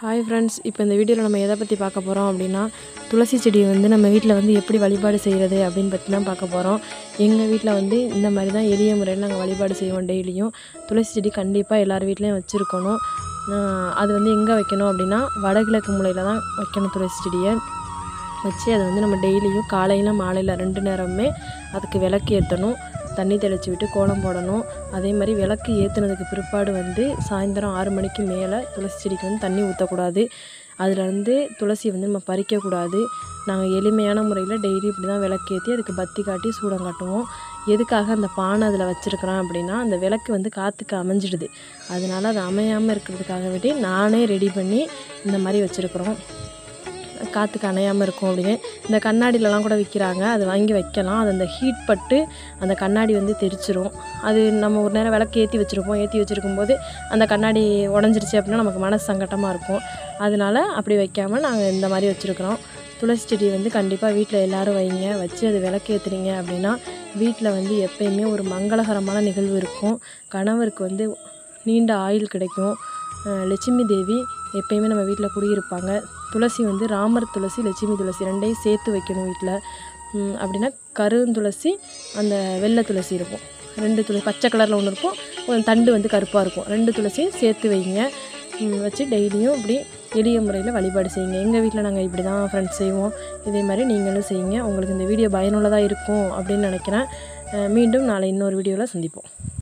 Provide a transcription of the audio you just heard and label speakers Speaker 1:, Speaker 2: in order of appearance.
Speaker 1: hi friends இப்போ இந்த வீடியோவில் நம்ம எதை பற்றி பார்க்க போகிறோம் அப்படின்னா துளசி செடியை வந்து நம்ம வீட்டில் வந்து எப்படி வழிபாடு செய்கிறது அப்படின்னு பற்றி தான் பார்க்க போகிறோம் எங்கள் வீட்டில் வந்து இந்த மாதிரி தான் எளிய முறையில் நாங்கள் வழிபாடு செய்வோம் டெய்லியும் துளசி செடி கண்டிப்பாக எல்லார் வீட்லேயும் வச்சுருக்கணும் ஆஹ் அது வந்து எங்கே வைக்கணும் அப்படின்னா வடகிழக்கு மூலையில் தான் வைக்கணும் துளசி செடியை வச்சு அதை வந்து நம்ம டெய்லியும் காலையில் மாலையில் ரெண்டு நேரமுமே அதுக்கு விளக்கு ஏற்றணும் தண்ணி தெளித்து விட்டு கோலம் போடணும் அதே மாதிரி விளக்கு ஏற்றுனதுக்கு பிற்பாடு வந்து சாயந்தரம் ஆறு மணிக்கு மேலே துளசி செடிக்கு வந்து தண்ணி ஊற்றக்கூடாது அதுலேருந்து துளசி வந்து நம்ம பறிக்கக்கூடாது நாங்கள் எளிமையான முறையில் டெய்லி இப்படி தான் விளக்கு ஏற்றி அதுக்கு பத்தி காட்டி சூடம் காட்டுவோம் எதுக்காக அந்த பானை அதில் வச்சுருக்கிறோம் அப்படின்னா அந்த விளக்கு வந்து காற்றுக்கு அமைஞ்சிடுது அதனால் அது அமையாமல் இருக்கிறதுக்காக வேண்டி நானே ரெடி பண்ணி இந்த மாதிரி வச்சுருக்குறோம் காற்றுக்கு அணையாமல் இருக்கும் அப்படின்னு இந்த கண்ணாடிலலாம் கூட விற்கிறாங்க அது வாங்கி வைக்கலாம் அது அந்த ஹீட் பட்டு அந்த கண்ணாடி வந்து தெரிச்சிரும் அது நம்ம ஒரு நேரம் விளக்கு ஏற்றி வச்சுருப்போம் ஏற்றி வச்சுருக்கும் போது அந்த கண்ணாடி உடஞ்சிருச்சு அப்படின்னா நமக்கு மனசு சங்கட்டமாக இருக்கும் அதனால அப்படி வைக்காமல் நாங்கள் இந்த மாதிரி வச்சுருக்குறோம் துளசி செடி வந்து கண்டிப்பாக வீட்டில் எல்லோரும் வைங்க வச்சு அது விளக்கு ஏற்றுனீங்க அப்படின்னா வீட்டில் வந்து எப்பயுமே ஒரு மங்களகரமான நிகழ்வு இருக்கும் கணவருக்கு வந்து நீண்ட ஆயுள் கிடைக்கும் அஹ் லட்சுமி தேவி எப்பயுமே நம்ம வீட்டில் குடியிருப்பாங்க துளசி வந்து ராமர் துளசி லட்சுமி துளசி ரெண்டையும் சேர்த்து வைக்கணும் வீட்டில் உம் அப்படின்னா கருந்துளசி அந்த வெள்ளை துளசி இருக்கும் ரெண்டு துளசி பச்சை கலரில் ஒன்று இருக்கும் கொஞ்சம் தண்டு வந்து கருப்பாக இருக்கும் ரெண்டு துளசியும் சேர்த்து வைங்க உம் வச்சு டெய்லியும் இப்படி எளிய முறையில் வழிபாடு செய்யுங்க எங்கள் வீட்டில் நாங்கள் இப்படி தான் ஃப்ரெண்ட்ஸ் செய்வோம் இதே மாதிரி நீங்களும் செய்யுங்க உங்களுக்கு இந்த வீடியோ பயனுள்ளதாக இருக்கும் அப்படின்னு நினைக்கிறேன் அஹ் மீண்டும் நாளை இன்னொரு வீடியோவில் சந்திப்போம்